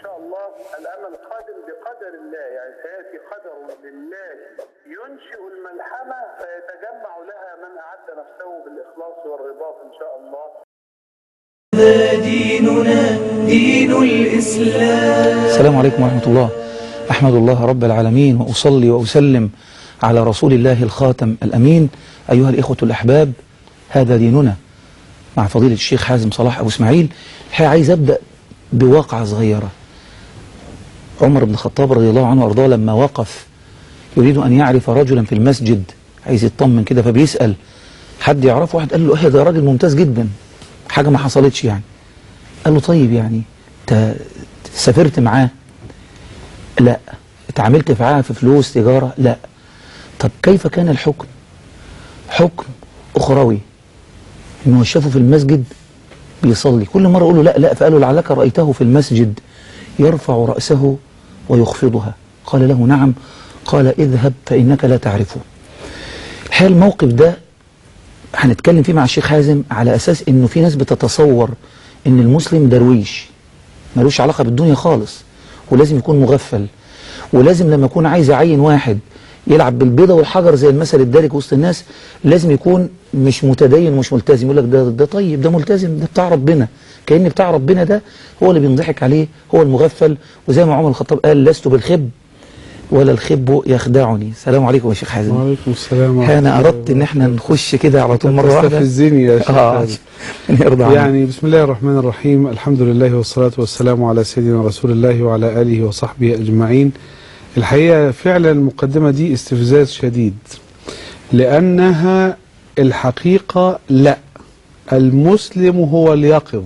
شاء الله الامل قادم بقدر الله يعني سياتي قدر لله ينشئ الملحمه فيتجمع لها من اعد نفسه بالاخلاص والرباط ان شاء الله هذا ديننا دين الإسلام السلام عليكم ورحمة الله أحمد الله رب العالمين وأصلي وأسلم على رسول الله الخاتم الأمين أيها الإخوة الأحباب هذا ديننا مع فضيلة الشيخ حازم صلاح أبو إسماعيل الحقيقة عايز أبدأ بواقعة صغيرة عمر بن الخطاب رضي الله عنه وأرضاه لما وقف يريد أن يعرف رجلا في المسجد عايز يطمن كده فبيسأل حد يعرفه واحد قال له إيه ده راجل ممتاز جدا حاجة ما حصلتش يعني قال له طيب يعني انت سافرت معاه لا اتعاملت معاه في فلوس تجارة لا طب كيف كان الحكم حكم أخروي إنه شافه في المسجد بيصلي كل مرة أقول له لا لا فقال له لعلك رأيته في المسجد يرفع رأسه ويخفضها قال له نعم قال اذهب فإنك لا تعرفه الحقيقة الموقف ده هنتكلم فيه مع الشيخ حازم على أساس إنه في ناس بتتصور إن المسلم درويش ملوش علاقة بالدنيا خالص ولازم يكون مغفل ولازم لما يكون عايز يعين واحد يلعب بالبيضة والحجر زي المثل الدارج وسط الناس لازم يكون مش متدين ومش ملتزم يقول لك ده ده طيب ده ملتزم ده بتاع ربنا كأن بتاع ربنا ده هو اللي بينضحك عليه هو المغفل وزي ما عمر الخطاب قال لست بالخب ولا الخب يخدعني السلام عليكم يا شيخ حازم وعليكم السلام ورحمة انا الله اردت ان احنا نخش كده على طول مره واحده تستفزني يا شيخ اه حازم. عشان يرضى عنك يعني بسم الله الرحمن الرحيم الحمد لله والصلاة والسلام على سيدنا رسول الله وعلى آله وصحبه أجمعين الحقيقة فعلا المقدمة دي استفزاز شديد لأنها الحقيقة لا المسلم هو اليقظ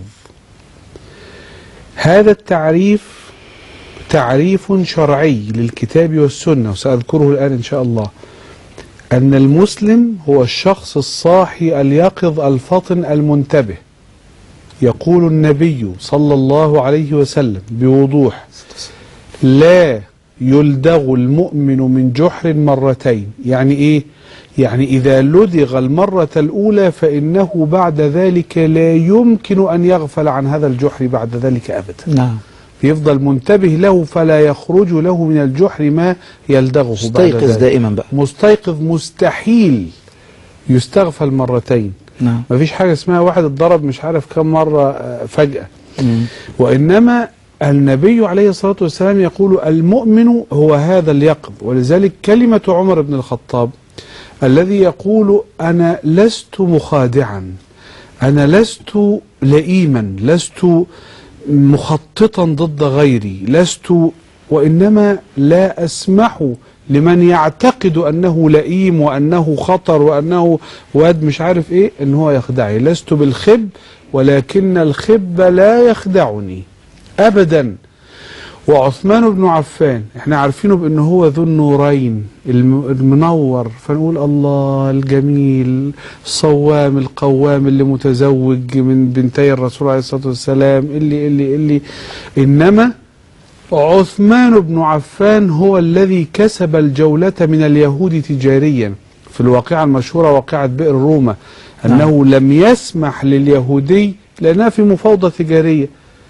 هذا التعريف تعريف شرعي للكتاب والسنة وسأذكره الآن إن شاء الله أن المسلم هو الشخص الصاحي اليقظ الفطن المنتبه يقول النبي صلى الله عليه وسلم بوضوح لا يلدغ المؤمن من جحر مرتين يعني إيه؟ يعني إذا لدغ المرة الأولى فإنه بعد ذلك لا يمكن أن يغفل عن هذا الجحر بعد ذلك أبدا نعم يفضل منتبه له فلا يخرج له من الجحر ما يلدغه بعد استيقظ ذلك دائما بقى مستيقظ مستحيل يستغفل مرتين نعم مفيش حاجة اسمها واحد اتضرب مش عارف كم مرة آه، فجأة مم. وإنما النبي عليه الصلاة والسلام يقول المؤمن هو هذا اليقظ ولذلك كلمة عمر بن الخطاب الذي يقول أنا لست مخادعا أنا لست لئيما لست مخططا ضد غيري لست وإنما لا أسمح لمن يعتقد أنه لئيم وأنه خطر وأنه واد مش عارف إيه أن هو يخدعني لست بالخب ولكن الخب لا يخدعني أبدا وعثمان بن عفان احنا عارفينه بأنه هو ذو النورين الم- المنور فنقول الله الجميل الصوام القوام اللي متزوج من بنتي الرسول عليه الصلاة والسلام اللي اللي اللي إنما عثمان بن عفان هو الذي كسب الجولة من اليهود تجاريا في الواقعة المشهورة واقعة بئر روما أنه لم يسمح لليهودي لأنها في مفاوضة تجارية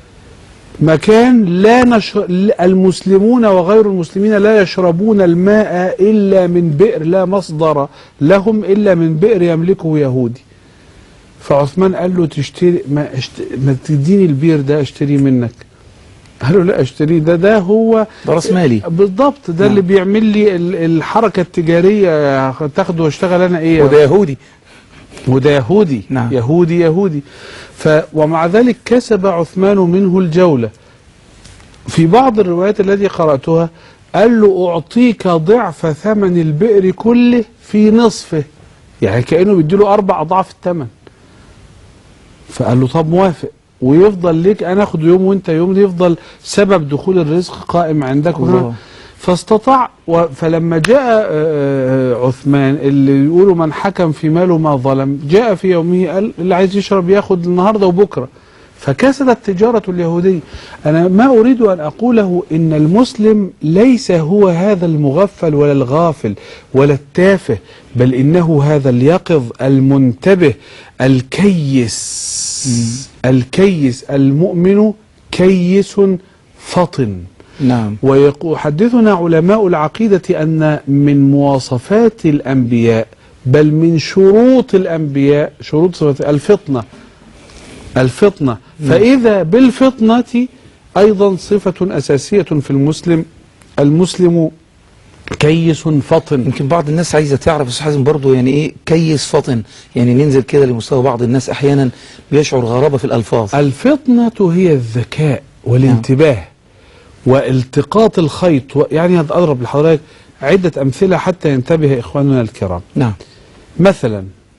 مكان لا نش... المسلمون وغير المسلمين لا يشربون الماء إلا من بئر لا مصدر لهم إلا من بئر يملكه يهودي فعثمان قال له تشتري ما, اشت... ما تديني البير ده اشتريه منك قال له لا اشتريه ده ده هو ده راس مالي بالضبط ده اللي بيعمل لي ال- الحركة التجارية تاخده واشتغل انا ايه وده يهودي وده يهودي نعم. يهودي يهودي ف ومع ذلك كسب عثمان منه الجولة في بعض الروايات التي قرأتها قال له أعطيك ضعف ثمن البئر كله في نصفه يعني كأنه بيديله أربع أضعاف الثمن فقال له طب موافق ويفضل ليك أنا أخد يوم وأنت يوم يفضل سبب دخول الرزق قائم عندك الله. فاستطاع و- فلما جاء آه، آه، عثمان اللي يقولوا من حكم في ماله ما ظلم جاء في يومه قال اللي عايز يشرب ياخد النهارده وبكره فكسدت تجارة اليهودي أنا ما أريد أن أقوله إن المسلم ليس هو هذا المغفل ولا الغافل ولا التافه بل إنه هذا اليقظ المنتبه الكيس الكيس المؤمن كيس فطن نعم ويحدثنا علماء العقيدة أن من مواصفات الأنبياء بل من شروط الأنبياء شروط صفات الفطنة الفطنة فإذا بالفطنة أيضا صفة أساسية في المسلم المسلم كيس فطن يمكن بعض الناس عايزه تعرف يا استاذ حازم برضه يعني ايه كيس فطن يعني ننزل كده لمستوى بعض الناس احيانا بيشعر غرابه في الالفاظ الفطنة هي الذكاء والانتباه والتقاط الخيط و- يعني أضرب لحضرتك عدة أمثلة حتى ينتبه إخواننا الكرام نعم مثلا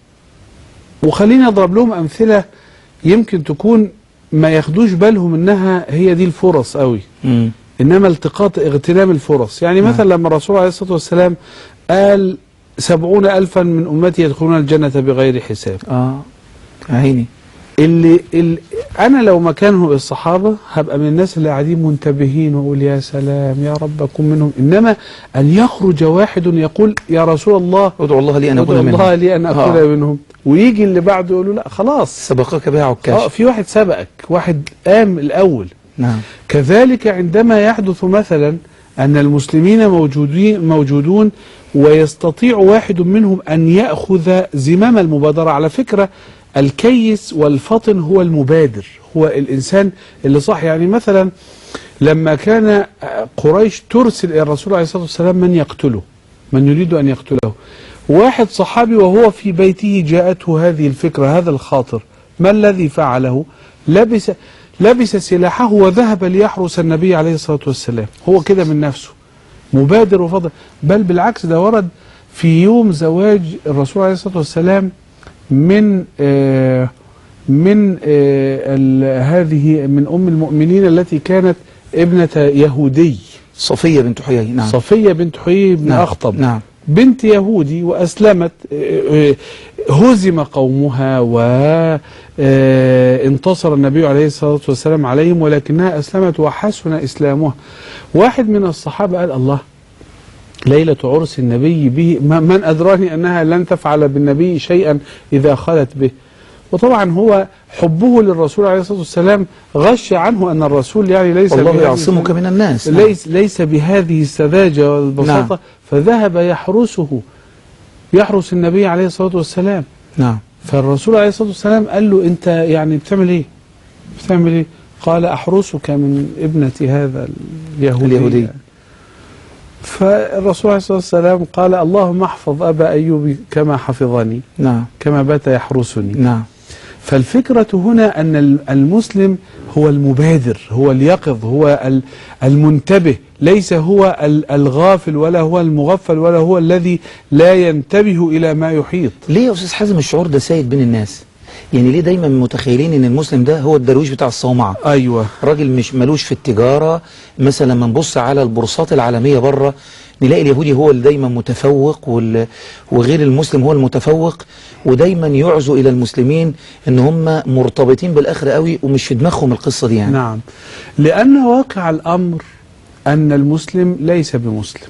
وخليني اضرب لهم امثله يمكن تكون ما ياخدوش بالهم انها هي دي الفرص قوي مم. انما التقاط اغتنام الفرص يعني نعم. مثلا لما الرسول عليه الصلاه والسلام قال سبعون الفا من امتي يدخلون الجنه بغير حساب اه عيني اللي, اللي انا لو مكانه الصحابه هبقى من الناس اللي قاعدين منتبهين واقول يا سلام يا رب اكون منهم انما ان يخرج واحد يقول يا رسول الله ادعو الله لي ان اكون ادعو الله منهم لي ان اكون آه. منهم ويجي اللي بعده يقول له لا خلاص سبقك بها اه عكاش في واحد سبقك واحد قام الاول نعم كذلك عندما يحدث مثلا ان المسلمين موجودين موجودون ويستطيع واحد منهم ان ياخذ زمام المبادره على فكره الكيس والفطن هو المبادر هو الانسان اللي صح يعني مثلا لما كان قريش ترسل الى الرسول عليه الصلاه والسلام من يقتله من يريد ان يقتله واحد صحابي وهو في بيته جاءته هذه الفكره هذا الخاطر ما الذي فعله لبس لبس سلاحه وذهب ليحرس النبي عليه الصلاه والسلام هو كده من نفسه مبادر وفضل بل بالعكس ده ورد في يوم زواج الرسول عليه الصلاه والسلام من آه من آه ال- هذه من ام المؤمنين التي كانت ابنه يهودي صفيه بنت حيي نعم صفيه بنت حيي بن نعم. اخطب نعم بنت يهودي وأسلمت آه، آه، هزم قومها وانتصر النبي عليه الصلاة والسلام عليهم ولكنها أسلمت وحسن إسلامها واحد من الصحابة قال الله ليلة عرس النبي به ما- من أدراني أنها لن تفعل بالنبي شيئا إذا خلت به وطبعا هو حبه للرسول عليه الصلاة والسلام غش عنه أن الرسول يعني ليس والله بهذه يعصمك من الناس نعم. ليس ليس بهذه السذاجة والبساطة نعم. فذهب يحرسه يحرس النبي عليه الصلاة والسلام نعم فالرسول عليه الصلاة والسلام قال له أنت يعني بتعمل إيه بتعمل إيه قال أحرسك من ابنة هذا اليهودي, اليهودي. فالرسول عليه الصلاة والسلام قال اللهم احفظ أبا أيوب كما حفظني نعم كما بات يحرسني نعم فالفكرة هنا أن ال- المسلم هو المبادر هو اليقظ هو ال- المنتبه ليس هو ال- الغافل ولا هو المغفل ولا هو الذي لا ينتبه إلى ما يحيط ليه يا استاذ حازم الشعور ده سائد بين الناس يعني ليه دايما متخيلين ان المسلم ده هو الدرويش بتاع الصومعه أيوة راجل مش ملوش في التجارة مثلا لما نبص على البورصات العالمية بره نلاقي اليهودي هو اللي دايما متفوق وال- وغير المسلم هو المتفوق ودايما يعزوا إلى المسلمين ان هم مرتبطين بالآخرة قوي ومش في دماغهم القصة دي يعني نعم لأن واقع الأمر أن المسلم ليس بمسلم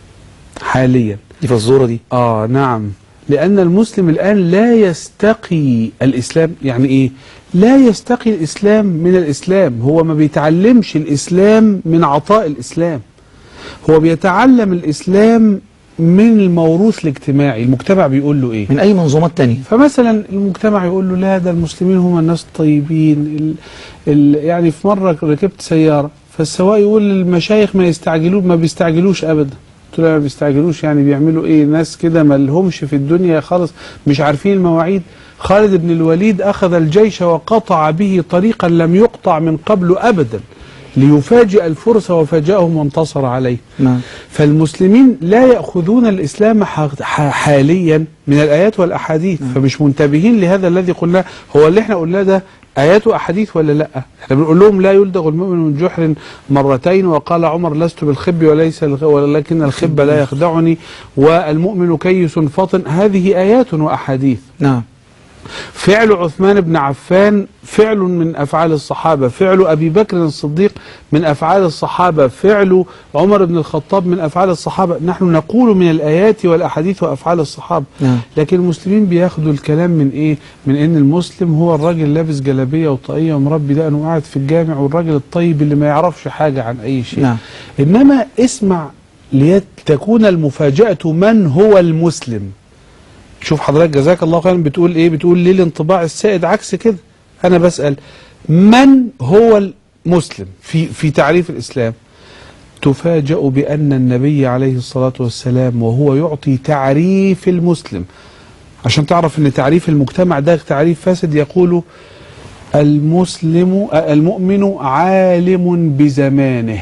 حاليا دي فالزورة دي آه نعم لأن المسلم الآن لا يستقي الإسلام يعني إيه لا يستقي الإسلام من الإسلام هو ما بيتعلمش الإسلام من عطاء الإسلام هو بيتعلم الإسلام من الموروث الاجتماعي المجتمع بيقول له إيه من أي منظومات تانية فمثلا المجتمع يقول له لا ده المسلمين هم الناس الطيبين ال ال يعني في مرة ركبت سيارة فالسواق يقول للمشايخ ما يستعجلوا ما بيستعجلوش أبدا قلت له لا ما بيستعجلوش يعني بيعملوا ايه ناس كده ما لهمش في الدنيا خالص مش عارفين المواعيد خالد بن الوليد أخذ الجيش وقطع به طريقا لم يقطع من قبل أبدا ليفاجئ الفرس وفاجأهم وانتصر عليه نعم فالمسلمين لا يأخذون الإسلام ح- ح- حاليا من الآيات والأحاديث فمش منتبهين لهذا الذي قلناه هو اللي احنا قلناه ده آيات وأحاديث ولا لا احنا بنقول لهم لا يلدغ المؤمن من جحر مرتين وقال عمر لست بالخب وليس الغ- ولكن الخب لا يخدعني والمؤمن كيس فطن هذه آيات وأحاديث نعم فعل عثمان بن عفان فعل من افعال الصحابه فعل ابي بكر الصديق من افعال الصحابه فعل عمر بن الخطاب من افعال الصحابه نحن نقول من الايات والاحاديث وافعال الصحابه نعم. لكن المسلمين بياخدوا الكلام من ايه من ان المسلم هو الراجل لابس جلابيه وطاقيه ومربي دقنه وقاعد في الجامع والراجل الطيب اللي ما يعرفش حاجه عن اي شيء نعم. انما اسمع لتكون المفاجاه من هو المسلم شوف حضرتك جزاك الله خيرا بتقول ايه بتقول ليه الانطباع السائد عكس كده انا بسأل من هو المسلم في في تعريف الاسلام تفاجأ بأن النبي عليه الصلاة والسلام وهو يعطي تعريف المسلم عشان تعرف ان تعريف المجتمع ده تعريف فاسد يقول المسلم المؤمن عالم بزمانه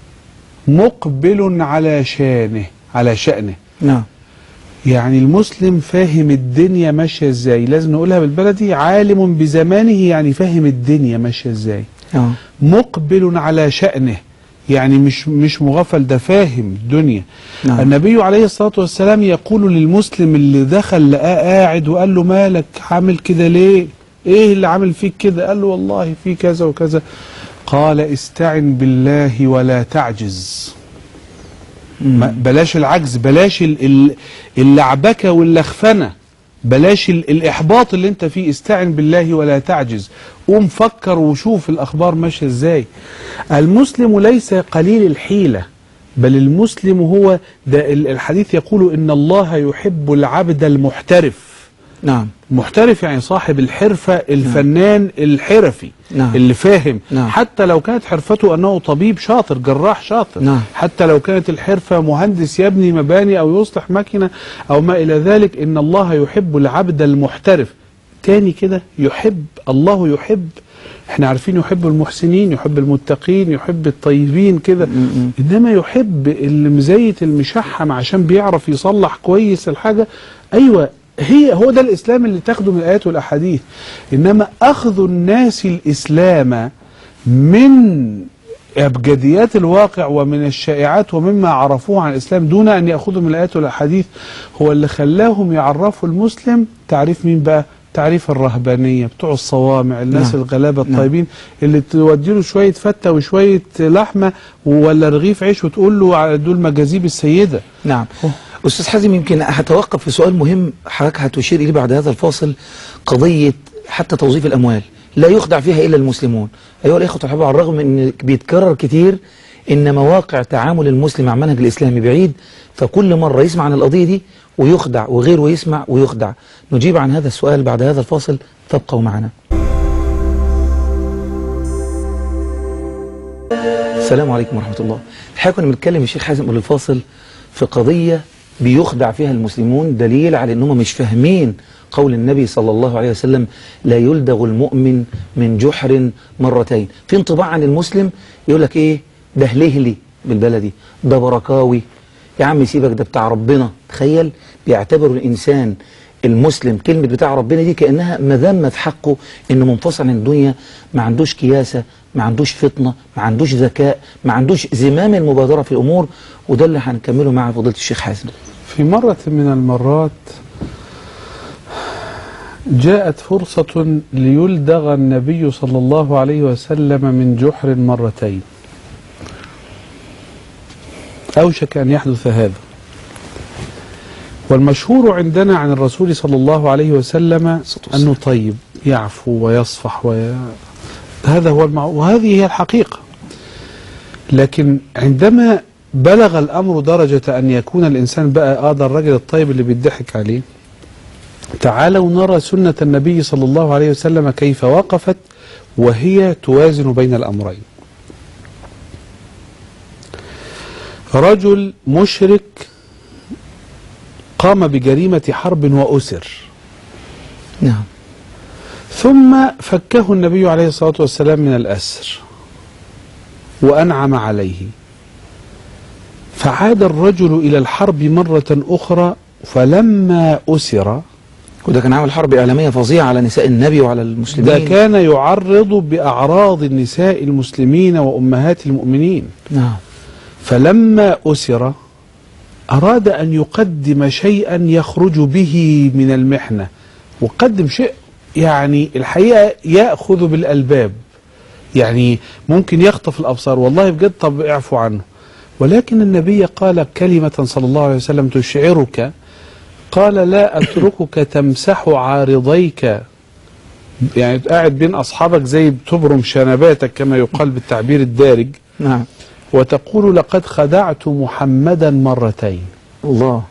مقبل على شانه على شأنه نعم يعني المسلم فاهم الدنيا ماشيه ازاي لازم نقولها بالبلدي عالم بزمانه يعني فاهم الدنيا ماشيه ازاي اه مقبل على شأنه يعني مش مش مغفل ده فاهم الدنيا نعم. النبي عليه الصلاة والسلام يقول للمسلم اللي دخل لقاه قاعد وقال له مالك عامل كده ليه ايه اللي عامل فيك كده قال له والله في كذا وكذا قال استعن بالله ولا تعجز ما بلاش العجز بلاش ال- ال- اللعبكه واللخفنه بلاش ال- الاحباط اللي انت فيه استعن بالله ولا تعجز قوم فكر وشوف الاخبار ماشيه ازاي المسلم ليس قليل الحيله بل المسلم هو ده ال- الحديث يقول ان الله يحب العبد المحترف نعم محترف يعني صاحب الحرفة الفنان الحرفي نعم. اللي فاهم نعم. حتى لو كانت حرفته أنه طبيب شاطر جراح شاطر نعم. حتى لو كانت الحرفة مهندس يبني مباني أو يصلح ماكينة أو ما إلى ذلك إن الله يحب العبد المحترف تاني كده يحب الله يحب احنا عارفين يحب المحسنين يحب المتقين يحب الطيبين كده انما يحب اللي مزيت المشحم عشان بيعرف يصلح كويس الحاجه ايوه هي هو ده الاسلام اللي تاخده من الايات والاحاديث انما اخذ الناس الاسلام من ابجديات الواقع ومن الشائعات ومما عرفوه عن الاسلام دون ان ياخذوا من الايات والاحاديث هو اللي خلاهم يعرفوا المسلم تعريف مين بقى تعريف الرهبانيه بتوع الصوامع الناس نعم. الغلابه نعم. الطيبين اللي تودي له شويه فته وشويه لحمه ولا رغيف عيش وتقول له على دول مجاذيب السيده نعم أستاذ حازم يمكن هتوقف في سؤال مهم حضرتك هتشير إليه بعد هذا الفاصل قضية حتى توظيف الأموال لا يخدع فيها إلا المسلمون أيها الإخوة الأحباب على الرغم من أن بيتكرر كتير إن مواقع تعامل المسلم مع المنهج الإسلامي بعيد فكل مرة يسمع عن القضية دي ويخدع وغيره يسمع ويخدع نجيب عن هذا السؤال بعد هذا الفاصل فابقوا معنا السلام عليكم ورحمة الله الحقيقة كنا بنتكلم الشيخ حازم قبل الفاصل في قضية بيخدع فيها المسلمون دليل على انهم مش فاهمين قول النبي صلى الله عليه وسلم لا يلدغ المؤمن من جحر مرتين في انطباع عن المسلم يقول لك ايه ده هلهلي بالبلدي ده بركاوي يا عم سيبك ده بتاع ربنا تخيل بيعتبروا الانسان المسلم كلمة بتاع ربنا دي كأنها مذمة في حقه انه منفصل عن الدنيا ما عندوش كياسة ما عندوش فطنة ما عندوش ذكاء ما عندوش زمام المبادرة في الأمور وده اللي هنكمله مع فضيلة الشيخ حازم في مرة من المرات جاءت فرصة ليلدغ النبي صلى الله عليه وسلم من جحر مرتين أوشك أن يحدث هذا والمشهور عندنا عن الرسول صلى الله عليه وسلم أنه طيب يعفو ويصفح وي... هذا هو المع... وهذه هي الحقيقة لكن عندما بلغ الأمر درجة أن يكون الإنسان بقى هذا الرجل الطيب اللي بيضحك عليه تعالوا نرى سنة النبي صلى الله عليه وسلم كيف وقفت وهي توازن بين الأمرين رجل مشرك قام بجريمة حرب وأسر نعم ثم فكه النبي عليه الصلاة والسلام من الأسر وأنعم عليه فعاد الرجل إلى الحرب مرة أخرى فلما أسر وده كان عامل حرب إعلامية فظيعة على نساء النبي وعلى المسلمين ده كان يعرض بأعراض النساء المسلمين وأمهات المؤمنين نعم فلما أسر أراد أن يقدم شيئا يخرج به من المحنة وقدم شيء يعني الحقيقة يأخذ بالألباب يعني ممكن يخطف الأبصار والله بجد طب اعفوا عنه ولكن النبي قال كلمة صلى الله عليه وسلم تشعرك قال لا أتركك تمسح عارضيك يعني قاعد بين أصحابك زي بتبرم شنباتك كما يقال بالتعبير الدارج نعم وتقول لقد خدعت محمدا مرتين الله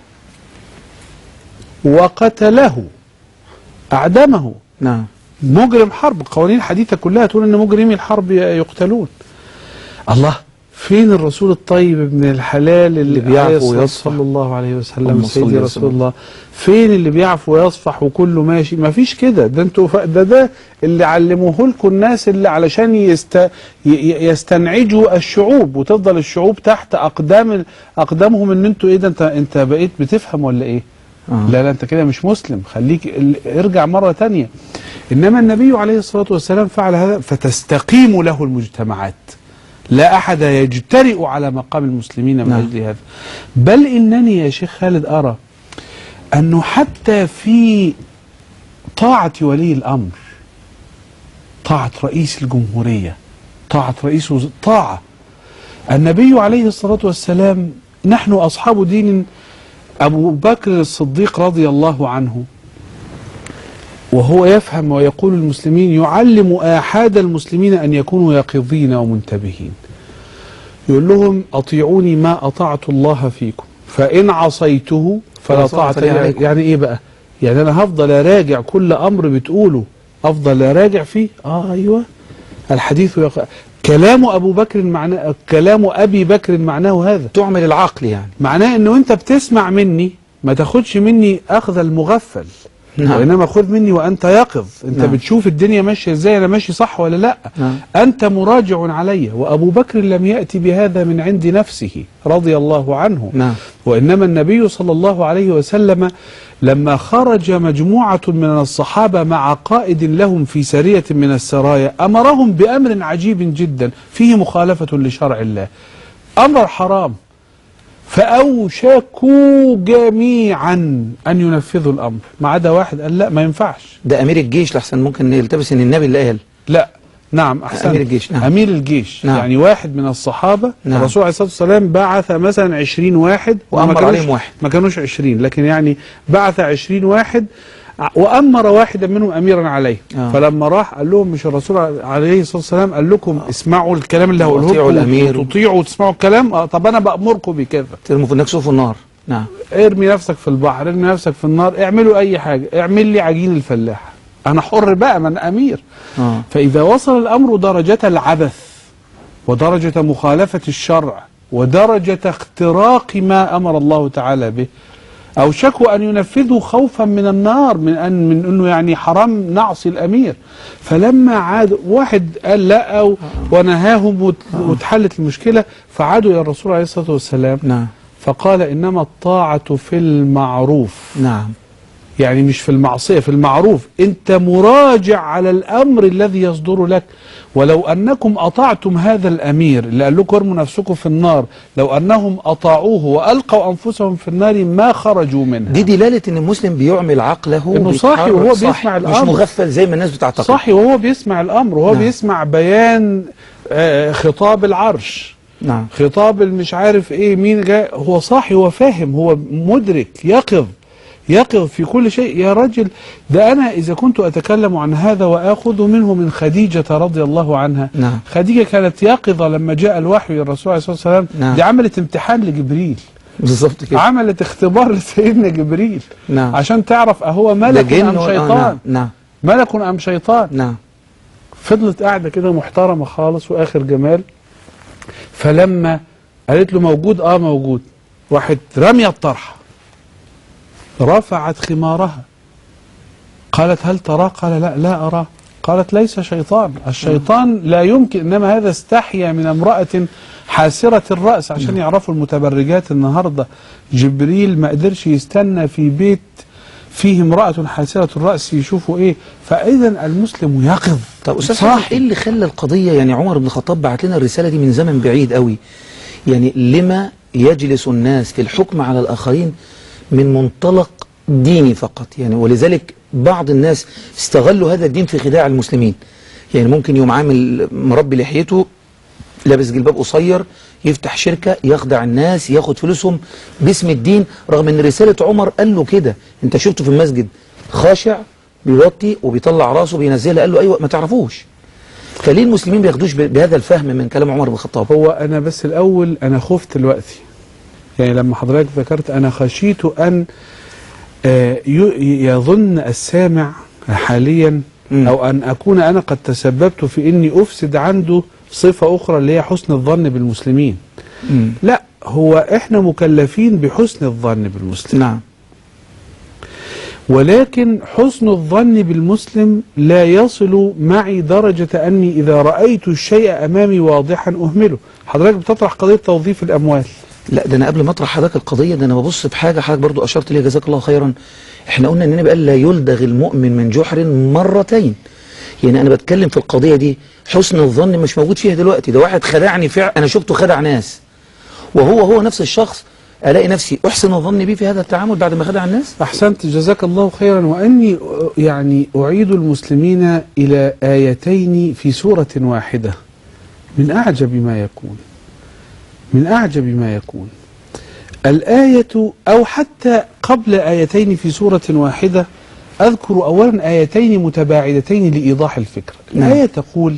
وقتله أعدمه نعم مجرم حرب القوانين الحديثة كلها تقول ان مجرمي الحرب يقتلون الله فين الرسول الطيب ابن الحلال اللي, اللي بيعفو عليه الصلاة- ويصفح. صلى الله عليه وسلم اللهم صل سيدي وسلم. رسول الله فين اللي بيعفو ويصفح وكله ماشي ما فيش كده ده انتوا ف- ده ده اللي علموه لكم الناس اللي علشان يست ي- ي- يستنعجوا الشعوب وتفضل الشعوب تحت اقدام اقدامهم ان انتوا ايه ده انت انت بقيت بتفهم ولا ايه آه. لا لا انت كده مش مسلم خليك ال- ارجع مرة تانية انما النبي عليه الصلاة والسلام فعل هذا فتستقيم له المجتمعات لا احد يجترئ على مقام المسلمين من نعم. اجل هذا بل انني يا شيخ خالد ارى انه حتى في طاعة ولي الامر طاعة رئيس الجمهورية طاعة رئيس وز... طاعة النبي عليه الصلاة والسلام نحن أصحاب دين أبو بكر الصديق رضي الله عنه وهو يفهم ويقول المسلمين يعلم آحاد المسلمين أن يكونوا يقظين ومنتبهين يقول لهم أطيعوني ما أطعت الله فيكم فإن عصيته فلا فلا طاعة طاعة لي لي عليكم. يعني إيه بقى يعني أنا هفضل أراجع كل أمر بتقوله أفضل أراجع فيه آه أيوة الحديث يق... كلام أبو بكر معناه كلام أبي بكر معناه هذا تعمل العقل يعني معناه انه انت بتسمع مني ما تاخدش مني اخذ المغفل نعم. وانما خذ مني وانت يقظ انت نعم. بتشوف الدنيا ماشيه ازاي انا ماشي صح ولا لا نعم. انت مراجع علي وابو بكر لم ياتي بهذا من عند نفسه رضي الله عنه نعم. وانما النبي صلى الله عليه وسلم لما خرج مجموعه من الصحابه مع قائد لهم في سريه من السرايا امرهم بامر عجيب جدا فيه مخالفه لشرع الله امر حرام فأوشكوا جميعا أن ينفذوا الأمر ما عدا واحد قال لا ما ينفعش ده امير الجيش لحسن ممكن يلتبس ان النبي اللي قال لا نعم أحسن أمير الجيش، نعم. أمير الجيش نعم. يعني واحد من الصحابة نعم. الرسول عليه الصلاة والسلام بعث مثلا عشرين واحد وأمر وما كانوش- عليهم واحد. ما كانوش عشرين لكن يعني بعث عشرين واحد ع- وأمر واحدا منهم أميرا عليه آه. فلما راح قال لهم مش الرسول عليه الصلاة والسلام قال لكم اسمعوا الكلام اللي هقوله وأطيعوا لكم الأمير. وتطيعوا وتسمعوا الكلام آه طب أنا بأمركم بكذا ترموا في نفسه في النار نعم ارمي نفسك في البحر ارمي نفسك في النار اعملوا اي حاجة اعمل لي عجين الفلاح انا حر بقى من امير آه. فاذا وصل الامر درجة العبث ودرجة مخالفة الشرع ودرجة اختراق ما امر الله تعالى به او شكوا ان ينفذوا خوفا من النار من ان من انه يعني حرام نعصي الامير فلما عاد واحد قال لا و- ونهاهم وت- واتحلت المشكله فعادوا الى الرسول عليه الصلاه والسلام نعم فقال انما الطاعه في المعروف نعم يعني مش في المعصيه في المعروف انت مراجع على الامر الذي يصدر لك ولو انكم اطعتم هذا الامير اللي قال لكم ارموا نفسكم في النار لو انهم اطاعوه والقوا انفسهم في النار ما خرجوا منها دي دلالة ان المسلم بيعمل عقله إنه وبيتحرك صاحي وهو صح، بيسمع مش الأمر. مغفل زي ما الناس بتعتقد صحي وهو بيسمع الامر وهو نعم. بيسمع بيان آه، خطاب العرش نعم خطاب المش عارف ايه مين جاي هو صاحي هو فاهم هو مدرك يقظ يقظ في كل شيء يا رجل ده انا اذا كنت اتكلم عن هذا واخذ منه من خديجه رضي الله عنها نعم. خديجه كانت يقظه لما جاء الوحي للرسول عليه الصلاه والسلام نعم. دي عملت امتحان لجبريل بالظبط كده عملت اختبار لسيدنا جبريل نعم. عشان تعرف اهو ده ملك جن ام و- آه، شيطان نعم نعم ملك ام شيطان نعم فضلت قاعدة كده محترمة خالص وآخر جمال فلما قالت له موجود اه موجود راحت رمية الطرحة رفعت خمارها قالت هل تراه قال لا لا أراه قالت ليس شيطان الشيطان لا يمكن إنما هذا استحيا من امرأة حاسرة الرأس عشان يعرفوا المتبرجات النهاردة جبريل ما قدرش يستنى في بيت فيه امرأة حاسرة الرأس يشوفوا ايه فإذا المسلم يقظ طب استاذ صاحي. حسن ايه اللي خلى القضيه يعني عمر بن الخطاب بعت لنا الرساله دي من زمن بعيد قوي يعني لما يجلس الناس في الحكم على الاخرين من منطلق ديني فقط يعني ولذلك بعض الناس استغلوا هذا الدين في خداع المسلمين يعني ممكن يوم عامل مربي لحيته لابس جلباب قصير يفتح شركة يخدع الناس ياخد فلوسهم باسم الدين رغم ان رسالة عمر قال له كده انت شفته في المسجد خاشع بيوطي وبيطلع راسه بينزلها قال له ايوه ما تعرفوش فليه المسلمين بياخدوش ب- بهذا الفهم من كلام عمر بن الخطاب هو انا بس الاول انا خفت دلوقتي يعني لما حضرتك ذكرت انا خشيت ان آه، ي- يظن السامع حاليا مم. او ان اكون انا قد تسببت في اني افسد عنده صفة اخرى اللي هي حسن الظن بالمسلمين مم. لا هو احنا مكلفين بحسن الظن بالمسلم نعم ولكن حسن الظن بالمسلم لا يصل معي درجة أني إذا رأيت الشيء أمامي واضحا أهمله حضرتك بتطرح قضية توظيف الأموال لا ده انا قبل ما اطرح حضرتك القضيه ده انا ببص في حاجه حضرتك برضو اشرت ليها جزاك الله خيرا احنا قلنا ان النبي قال لا يلدغ المؤمن من جحر مرتين يعني انا بتكلم في القضيه دي حسن الظن مش موجود فيها دلوقتي ده واحد خدعني فعلا انا شفته خدع ناس وهو هو نفس الشخص الاقي نفسي احسن الظن بيه في هذا التعامل بعد ما خدع الناس أحسنت جزاك الله خيرا وأني أ- يعني أعيد المسلمين إلى آيتين في سورة واحدة من أعجب ما يكون من أعجب ما يكون الآية أو حتى قبل آيتين في سورة واحدة أذكر أولا آيتين متباعدتين لإيضاح الفكرة نعم. الآية تقول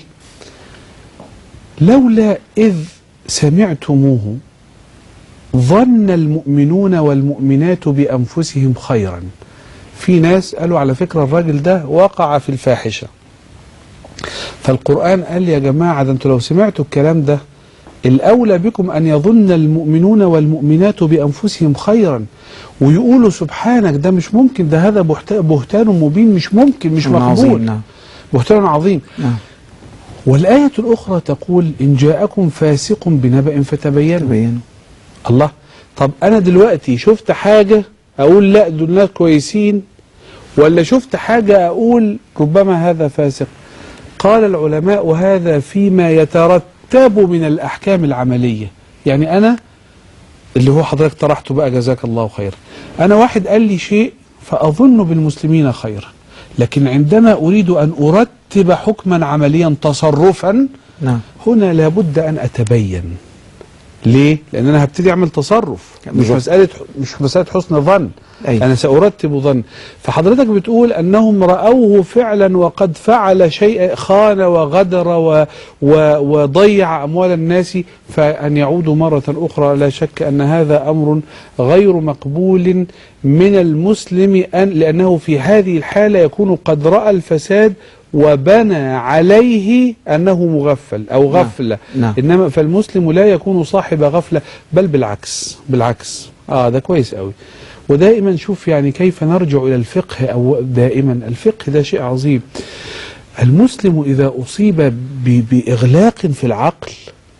لولا إذ سمعتموه ظن المؤمنون والمؤمنات بأنفسهم خيرا في ناس قالوا على فكرة الراجل ده وقع في الفاحشة فالقرآن قال يا جماعة ده انتوا لو سمعتوا الكلام ده الأولى بكم أن يظن المؤمنون والمؤمنات بأنفسهم خيرا ويقولوا سبحانك ده مش ممكن ده هذا بهت- بهتان مبين مش ممكن مش عظيم مقبول نعم بهتان عظيم نعم والآية الأخرى تقول إن جاءكم فاسق بنبأ فتبينوا تبينوا الله طب انا دلوقتي شفت حاجة اقول لا دول ناس كويسين ولا شفت حاجة اقول ربما هذا فاسق قال العلماء وهذا فيما يترتب من الاحكام العملية يعني انا اللي هو حضرتك طرحته بقى جزاك الله خير انا واحد قال لي شيء فاظن بالمسلمين خيرا لكن عندما اريد ان ارتب حكما عمليا تصرفا نعم هنا لابد ان اتبين ليه؟ لان انا هبتدي اعمل تصرف مش بالظبط. مساله مش مساله حسن ظن أيوة. انا سارتب ظن فحضرتك بتقول انهم راوه فعلا وقد فعل شيء خان وغدر و و وضيع اموال الناس فان يعودوا مره اخرى لا شك ان هذا امر غير مقبول من المسلم ان لانه في هذه الحاله يكون قد راى الفساد وبنى عليه انه مغفل او نعم. غفله نعم. انما فالمسلم لا يكون صاحب غفله بل بالعكس بالعكس اه ده كويس قوي ودائما شوف يعني كيف نرجع الى الفقه او دائما الفقه ده شيء عظيم المسلم اذا اصيب ب- باغلاق في العقل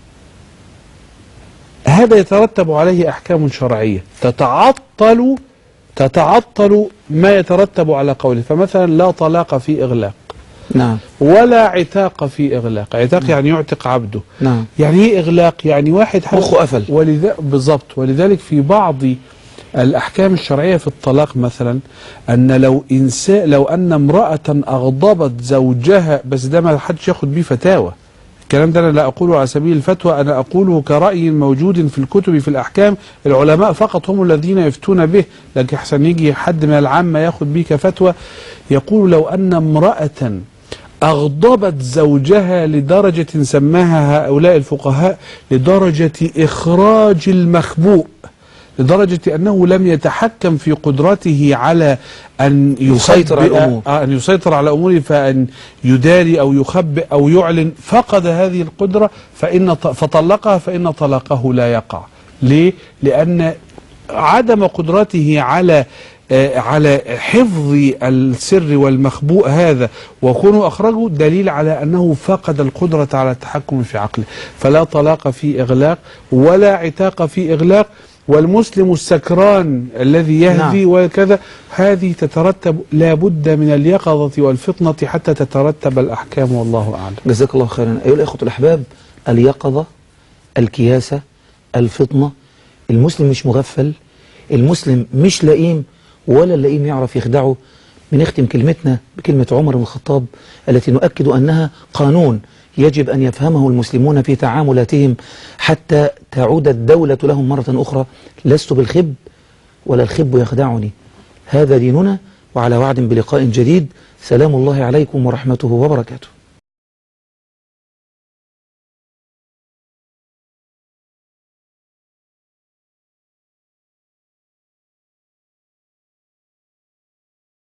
هذا يترتب عليه احكام شرعيه تتعطل تتعطل ما يترتب على قوله فمثلا لا طلاق في اغلاق نعم ولا عتاق في اغلاق عتاق يعني يعتق عبده نعم يعني ايه اغلاق يعني واحد حد- مخه قفل. ولذا بالظبط ولذلك في بعض الاحكام الشرعيه في الطلاق مثلا ان لو انسان لو ان امراه اغضبت زوجها بس ده ما حدش ياخد بيه فتاوى الكلام ده انا لا اقوله على سبيل الفتوى انا اقوله كراي موجود في الكتب في الاحكام العلماء فقط هم الذين يفتون به لكن احسن يجي حد من العامه ياخد بيه كفتوى يقول لو ان امراه أغضبت زوجها لدرجة سماها هؤلاء الفقهاء لدرجة إخراج المخبوء لدرجة أنه لم يتحكم في قدرته على أن يسيطر على يخبئ- الأمور. آه، أن يسيطر على أموره فأن يداري أو يخبئ أو يعلن فقد هذه القدرة فإن ط- فطلقها فإن طلاقه لا يقع ليه؟ لأن عدم قدرته على آه، على حفظ السر والمخبوء هذا وكونه أخرجه دليل على أنه فقد القدرة على التحكم في عقله فلا طلاق في إغلاق ولا عتاق في إغلاق والمسلم السكران الذي يهدي نعم. وكذا هذه تترتب لابد من اليقظة والفطنة حتى تترتب الأحكام والله أعلم جزاك الله خيرا أيها الأخوة الأحباب اليقظة الكياسة الفطنة المسلم مش مغفل المسلم مش لئيم ولا اللئيم يعرف يخدعه بنختم كلمتنا بكلمة عمر بن الخطاب التي نؤكد أنها قانون يجب أن يفهمه المسلمون في تعاملاتهم حتى تعود الدولة لهم مرة أخرى لست بالخب ولا الخب يخدعني هذا ديننا وعلى وعد بلقاء جديد سلام الله عليكم ورحمته وبركاته